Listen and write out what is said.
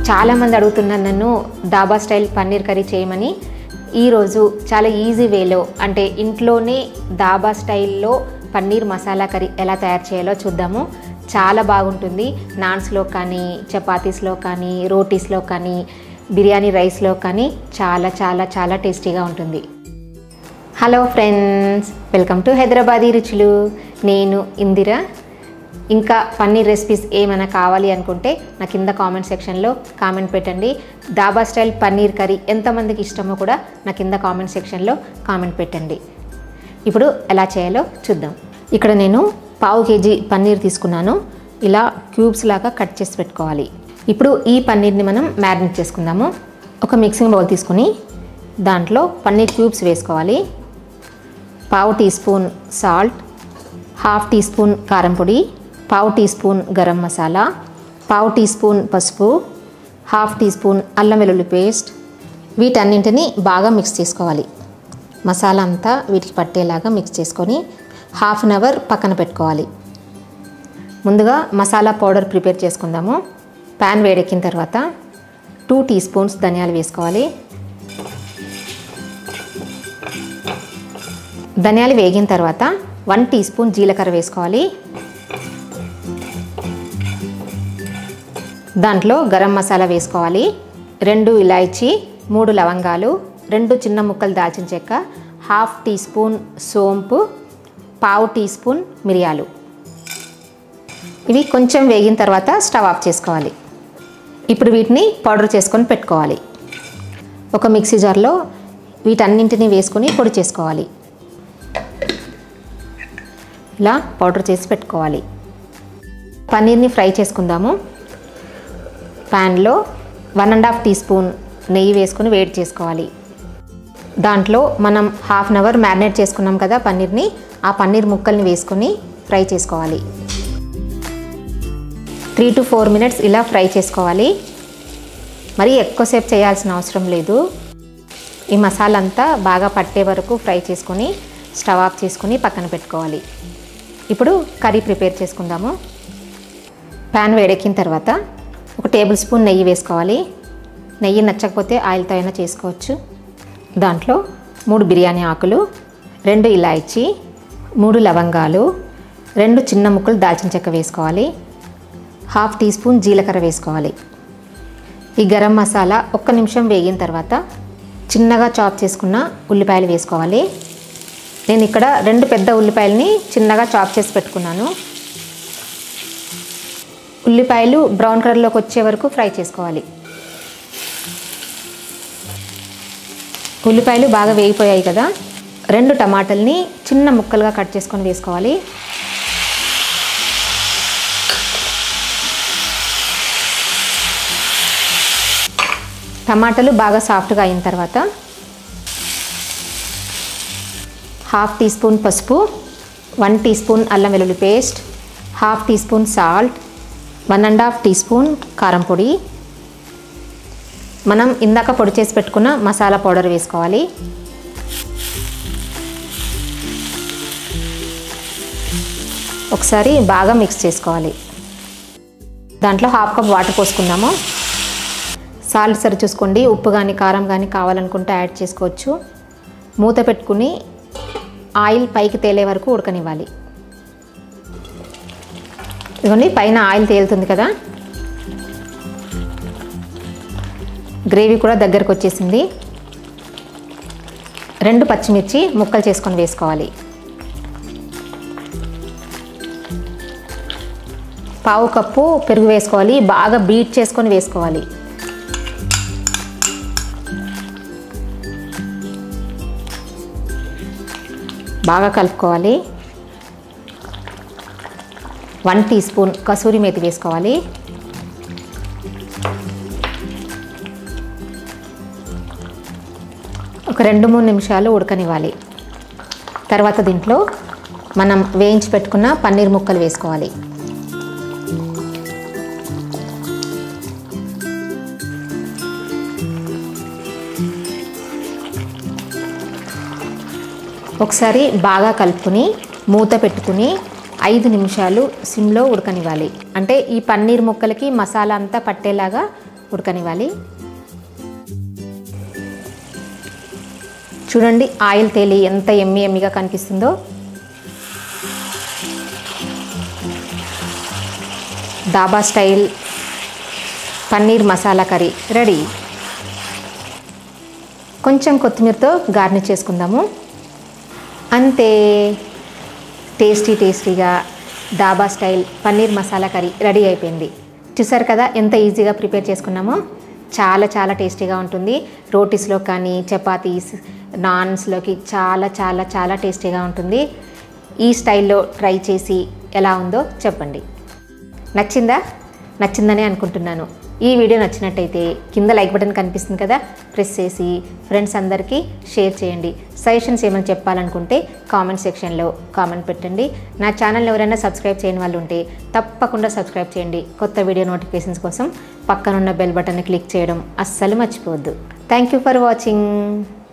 చాలామంది అడుగుతున్నారు నన్ను డాబా స్టైల్ పన్నీర్ కర్రీ చేయమని ఈరోజు చాలా ఈజీ వేలో అంటే ఇంట్లోనే దాబా స్టైల్లో పన్నీర్ మసాలా కర్రీ ఎలా తయారు చేయాలో చూద్దాము చాలా బాగుంటుంది నాన్స్లో కానీ చపాతీస్లో కానీ రోటీస్లో కానీ బిర్యానీ రైస్లో కానీ చాలా చాలా చాలా టేస్టీగా ఉంటుంది hello friends welcome to Hyderabadi రుచులు నేను ఇందిర ఇంకా పన్నీర్ రెసిపీస్ ఏమైనా కావాలి అనుకుంటే నా కింద కామెంట్ సెక్షన్లో కామెంట్ పెట్టండి దాబా స్టైల్ పన్నీర్ కర్రీ ఎంతమందికి ఇష్టమో కూడా నా కింద కామెంట్ సెక్షన్లో కామెంట్ పెట్టండి ఇప్పుడు ఎలా చేయాలో చూద్దాం ఇక్కడ నేను పావు కేజీ పన్నీర్ తీసుకున్నాను ఇలా క్యూబ్స్ లాగా కట్ చేసి పెట్టుకోవాలి ఇప్పుడు ఈ పన్నీర్ని మనం మ్యారినేట్ చేసుకుందాము ఒక మిక్సింగ్ బౌల్ తీసుకుని దాంట్లో పన్నీర్ క్యూబ్స్ వేసుకోవాలి పావు teaspoon salt half teaspoon కారం పొడి పావు టీ స్పూన్ గరం మసాలా పావు టీ స్పూన్ పసుపు హాఫ్ టీ స్పూన్ అల్లం వెల్లుల్లి పేస్ట్ వీటన్నింటినీ బాగా మిక్స్ చేసుకోవాలి మసాలా అంతా వీటికి పట్టేలాగా మిక్స్ చేసుకొని హాఫ్ అన్ అవర్ పక్కన పెట్టుకోవాలి ముందుగా మసాలా పౌడర్ ప్రిపేర్ చేసుకుందాము ప్యాన్ వేడెక్కిన తర్వాత టూ టీ స్పూన్స్ ధనియాలు వేసుకోవాలి ధనియాలు వేగిన తర్వాత వన్ టీ స్పూన్ జీలకర్ర వేసుకోవాలి దాంట్లో గరం మసాలా వేసుకోవాలి రెండు ఇలాయచి మూడు లవంగాలు రెండు చిన్న ముక్కలు దాల్చిన చెక్క హాఫ్ టీ స్పూన్ సోంపు పావు టీ స్పూన్ మిరియాలు ఇవి కొంచెం వేగిన తర్వాత స్టవ్ ఆఫ్ చేసుకోవాలి ఇప్పుడు వీటిని పౌడర్ చేసుకొని పెట్టుకోవాలి ఒక మిక్సీ జార్లో వీటన్నింటినీ వేసుకొని పొడి చేసుకోవాలి ఇలా పౌడర్ చేసి పెట్టుకోవాలి పన్నీర్ని ఫ్రై చేసుకుందాము ప్యాన్లో one and half teaspoon నెయ్యి వేసుకొని వేడి చేసుకోవాలి దాంట్లో మనం హాఫ్ అన్ అవర్ మ్యారినేట్ చేసుకున్నాం కదా పన్నీర్ని ఆ పన్నీర్ ముక్కల్ని వేసుకొని ఫ్రై చేసుకోవాలి త్రీ టు ఫోర్ మినిట్స్ ఇలా ఫ్రై చేసుకోవాలి మరీ ఎక్కువసేపు చేయాల్సిన అవసరం లేదు ఈ మసాలా అంతా బాగా పట్టే వరకు ఫ్రై చేసుకొని స్టవ్ ఆఫ్ చేసుకొని పక్కన పెట్టుకోవాలి ఇప్పుడు కర్రీ ప్రిపేర్ చేసుకుందాము ప్యాన్ వేడెక్కిన తర్వాత ఒక టేబుల్ స్పూన్ నెయ్యి వేసుకోవాలి నెయ్యి నచ్చకపోతే ఆయిల్తో అయినా చేసుకోవచ్చు దాంట్లో మూడు బిర్యానీ ఆకులు రెండు ఇలాయచి మూడు లవంగాలు రెండు చిన్న ముక్కలు దాల్చిన చెక్క వేసుకోవాలి హాఫ్ టీ స్పూన్ జీలకర్ర వేసుకోవాలి ఈ గరం మసాలా ఒక్క నిమిషం వేగిన తర్వాత చిన్నగా చాప్ చేసుకున్న ఉల్లిపాయలు వేసుకోవాలి నేను ఇక్కడ రెండు పెద్ద ఉల్లిపాయలని చిన్నగా చాప్ చేసి పెట్టుకున్నాను ఉల్లిపాయలు బ్రౌన్ కలర్లోకి వచ్చే వరకు ఫ్రై చేసుకోవాలి ఉల్లిపాయలు బాగా వేగిపోయాయి కదా రెండు టమాటాలని చిన్న ముక్కలుగా కట్ చేసుకొని వేసుకోవాలి టమాటాలు బాగా సాఫ్ట్గా అయిన తర్వాత హాఫ్ టీ స్పూన్ పసుపు వన్ టీ స్పూన్ అల్లం వెల్లుల్లి paste half teaspoon salt one and half teaspoon కారం పొడి మనం ఇందాక పొడి చేసి పెట్టుకున్న మసాలా పౌడర్ వేసుకోవాలి ఒకసారి బాగా మిక్స్ చేసుకోవాలి దాంట్లో హాఫ్ కప్ వాటర్ పోసుకుందాము సాల్ట్ సరి చూసుకోండి ఉప్పు కానీ కారం కానీ కావాలనుకుంటే యాడ్ చేసుకోవచ్చు మూత పెట్టుకుని ఆయిల్ పైకి తేలే వరకు ఉడకనివ్వాలి ఇదిగోండి పైన ఆయిల్ తేలుతుంది కదా గ్రేవీ కూడా దగ్గరకు వచ్చేసింది రెండు పచ్చిమిర్చి ముక్కలు చేసుకొని వేసుకోవాలి పావు కప్పు పెరుగు వేసుకోవాలి బాగా బీట్ చేసుకొని వేసుకోవాలి బాగా కలుపుకోవాలి one teaspoon kasuri methi వేసుకోవాలి ఒక రెండు మూడు నిమిషాలు ఉడకనివ్వాలి తర్వాత దీంట్లో మనం వేయించి పెట్టుకున్న పన్నీర్ ముక్కలు వేసుకోవాలి ఒకసారి బాగా కలుపుకుని మూత పెట్టుకుని ఐదు నిమిషాలు సిమ్లో ఉడకనివ్వాలి అంటే ఈ పన్నీర్ ముక్కలకి మసాలా అంతా పట్టేలాగా ఉడకనివ్వాలి చూడండి ఆయిల్ తేలి ఎంత ఎమ్మి ఎమ్మిగా కనిపిస్తుందో dhaba style paneer masala curry ready కొంచెం కొత్తిమీరతో గార్నిష్ చేసుకుందాము అంతే టేస్టీ టేస్టీగా dhaba style paneer masala curry ready అయిపోయింది చూసారు కదా ఎంత ఈజీగా ప్రిపేర్ చేసుకున్నామో చాలా చాలా టేస్టీగా ఉంటుంది రోటీస్లో కానీ చపాతీస్ నాన్స్లోకి చాలా చాలా చాలా టేస్టీగా ఉంటుంది ఈ స్టైల్లో ట్రై చేసి ఎలా ఉందో చెప్పండి నచ్చిందా నచ్చిందనే అనుకుంటున్నాను ఈ వీడియో నచ్చినట్టయితే కింద లైక్ బటన్ కనిపిస్తుంది కదా ప్రెస్ చేసి ఫ్రెండ్స్ అందరికీ షేర్ చేయండి సజెషన్స్ ఏమైనా చెప్పాలనుకుంటే కామెంట్ సెక్షన్లో కామెంట్ పెట్టండి నా ఛానల్ ఎవరైనా సబ్స్క్రైబ్ చేయని వాళ్ళు ఉంటే తప్పకుండా సబ్స్క్రైబ్ చేయండి కొత్త వీడియో నోటిఫికేషన్స్ కోసం పక్కనున్న బెల్ బటన్ని క్లిక్ చేయడం అస్సలు మర్చిపోవద్దు థ్యాంక్ యూ ఫర్ వాచింగ్